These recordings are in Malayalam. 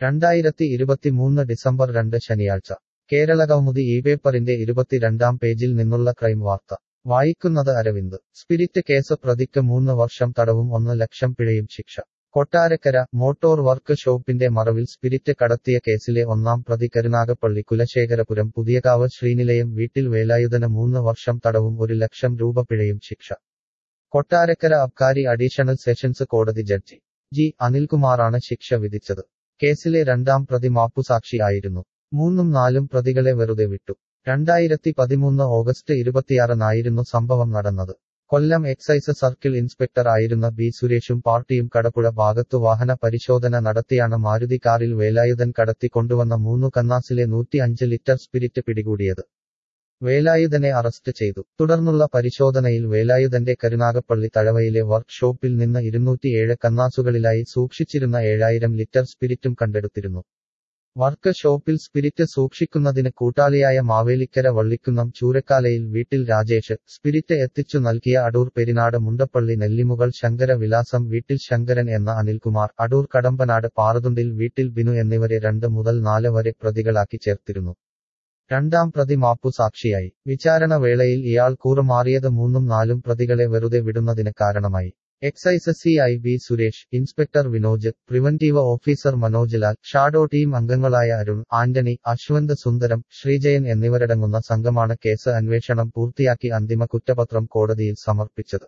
രണ്ടായിരത്തി ഇരുപത്തിമൂന്ന് ഡിസംബർ രണ്ട് ശനിയാഴ്ച കേരളകൗമുദി ഈ പേപ്പറിന്റെ ഇരുപത്തിരണ്ടാം പേജിൽ നിന്നുള്ള ക്രൈം വാർത്ത വായിക്കുന്നത് അരവിന്ദ് സ്പിരിറ്റ് കേസ് പ്രതിക്ക് മൂന്ന് വർഷം തടവും ഒന്ന് ലക്ഷം പിഴയും ശിക്ഷ കൊട്ടാരക്കര മോട്ടോർ വർക്ക് ഷോപ്പിന്റെ മറവിൽ സ്പിരിറ്റ് കടത്തിയ കേസിലെ ഒന്നാം പ്രതി കരുനാഗപ്പള്ളി കുലശേഖരപുരം പുതിയകാവ് ശ്രീനിലയം വീട്ടിൽ വേലായുധന് മൂന്ന് വർഷം തടവും ഒരു ലക്ഷം രൂപ പിഴയും ശിക്ഷ കൊട്ടാരക്കര അബ്കാരി അഡീഷണൽ സെഷൻസ് കോടതി ജഡ്ജി ജി അനിൽകുമാറാണ് ശിക്ഷ വിധിച്ചത് കേസിലെ രണ്ടാം പ്രതി മാപ്പുസാക്ഷി ആയിരുന്നു മൂന്നും നാലും പ്രതികളെ വെറുതെ വിട്ടു രണ്ടായിരത്തി പതിമൂന്ന് ഓഗസ്റ്റ് ഇരുപത്തിയാറിനായിരുന്നു സംഭവം നടന്നത് കൊല്ലം എക്സൈസ് സർക്കിൾ ഇൻസ്പെക്ടർ ആയിരുന്ന ബി സുരേഷും പാർട്ടിയും കടപ്പുഴ ഭാഗത്തു വാഹന പരിശോധന നടത്തിയാണ് മാരുതി കാറിൽ വേലായുധൻ കടത്തി കൊണ്ടുവന്ന മൂന്നു കന്നാസിലെ നൂറ്റി അഞ്ച് ലിറ്റർ സ്പിരിറ്റ് പിടികൂടിയത് വേലായുധനെ അറസ്റ്റ് ചെയ്തു തുടർന്നുള്ള പരിശോധനയിൽ വേലായുധന്റെ കരുനാഗപ്പള്ളി തഴവയിലെ വർക്ക് ഷോപ്പിൽ നിന്ന് ഇരുന്നൂറ്റിയേഴ് കന്നാസുകളിലായി സൂക്ഷിച്ചിരുന്ന ഏഴായിരം ലിറ്റർ സ്പിരിറ്റും കണ്ടെടുത്തിരുന്നു വർക്ക് ഷോപ്പിൽ സ്പിരിറ്റ് സൂക്ഷിക്കുന്നതിന് കൂട്ടാളിയായ മാവേലിക്കര വള്ളിക്കുന്നം ചൂരക്കാലയിൽ വീട്ടിൽ രാജേഷ് സ്പിരിറ്റ് എത്തിച്ചു നൽകിയ അടൂർ പെരിനാട് മുണ്ടപ്പള്ളി നെല്ലിമുകൾ ശങ്കര വിലാസം വീട്ടിൽ ശങ്കരൻ എന്ന അനിൽകുമാർ അടൂർ കടമ്പനാട് പാറതുണ്ടിൽ വീട്ടിൽ ബിനു എന്നിവരെ രണ്ട് മുതൽ നാല് വരെ പ്രതികളാക്കി ചേർത്തിരുന്നു രണ്ടാം പ്രതി മാപ്പു സാക്ഷിയായി വിചാരണ വേളയിൽ ഇയാൾ കൂറുമാറിയത് മൂന്നും നാലും പ്രതികളെ വെറുതെ വിടുന്നതിന് കാരണമായി excise C I B Suresh inspector Vinoj preventive officer Manoj Lal shadow team അംഗങ്ങളായ അരുൺ ആന്റണി അശ്വന്ത് സുന്ദരം ശ്രീജയൻ എന്നിവരടങ്ങുന്ന സംഘമാണ് കേസ് അന്വേഷണം പൂർത്തിയാക്കി അന്തിമ കുറ്റപത്രം കോടതിയിൽ സമർപ്പിച്ചത്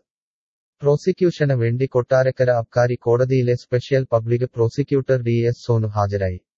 പ്രോസിക്യൂഷന് വേണ്ടി കൊട്ടാരക്കര അബ്കാരി കോടതിയിലെ special public prosecutor D S Sonu ഹാജരായി